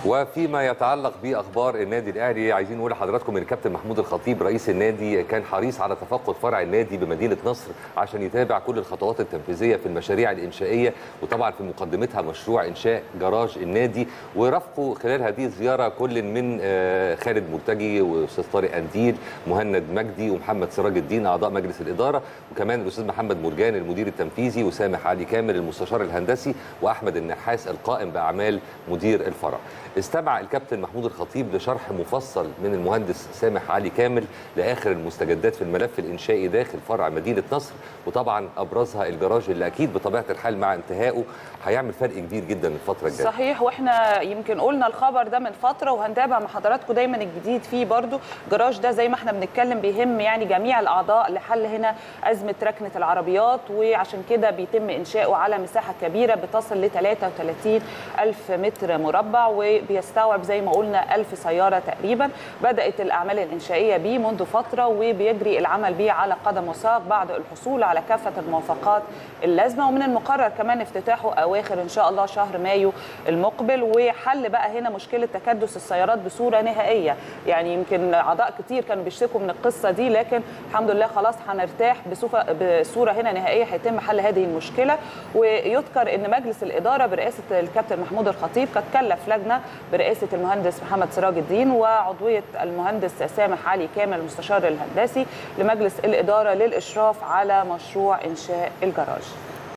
وفيما يتعلق باخبار النادي الاهلي عايزين نقول لحضراتكم ان الكابتن محمود الخطيب رئيس النادي كان حريص على تفقد فرع النادي بمدينه نصر عشان يتابع كل الخطوات التنفيذيه في المشاريع الانشائيه وطبعا في مقدمتها مشروع انشاء جراج النادي ورافقوا خلال هذه الزياره كل من آه، خالد مرتجي واستاذ طارق انديل مهند مجدي ومحمد سراج الدين اعضاء مجلس الاداره وكمان الاستاذ محمد مرجان المدير التنفيذي وسامح علي كامل المستشار الهندسي واحمد النحاس القائم باعمال مدير الفرع استمع الكابتن محمود الخطيب لشرح مفصل من المهندس سامح علي كامل لاخر المستجدات في الملف الانشائي داخل فرع مدينه نصر وطبعا ابرزها الجراج اللي اكيد بطبيعه الحال مع انتهائه هيعمل فرق كبير جدا الفتره الجايه صحيح واحنا يمكن قلنا الخبر ده من فتره وهنتابع مع حضراتكم دايما الجديد فيه برضو الجراج ده زي ما احنا بنتكلم بيهم يعني جميع الاعضاء لحل هنا ازمه ركنه العربيات وعشان كده بيتم انشاؤه على مساحه كبيره بتصل ل 33 الف متر مربع وبيستوعب زي ما قلنا 1000 سياره تقريبا بدات الاعمال الانشائيه بيه منذ فتره وبيجري العمل بيه على قدم وساق بعد الحصول على كافه الموافقات اللازمه ومن المقرر كمان افتتاحه اواخر ان شاء الله شهر مايو المقبل وحل بقى هنا مشكله تكدس السيارات بصوره نهائيه يعني يمكن اعضاء كتير كانوا بيشتكوا من القصه دي لكن الحمد لله خلاص هنرتاح بصفه بصوره هنا نهائيه هيتم حل هذه المشكله ويذكر ان مجلس الاداره برئاسه الكابتن محمود الخطيب قد كلف لجنه برئاسه المهندس محمد سراج الدين وعضويه المهندس سامح علي كامل المستشار الهندسي لمجلس الاداره للاشراف على مشروع انشاء الجراج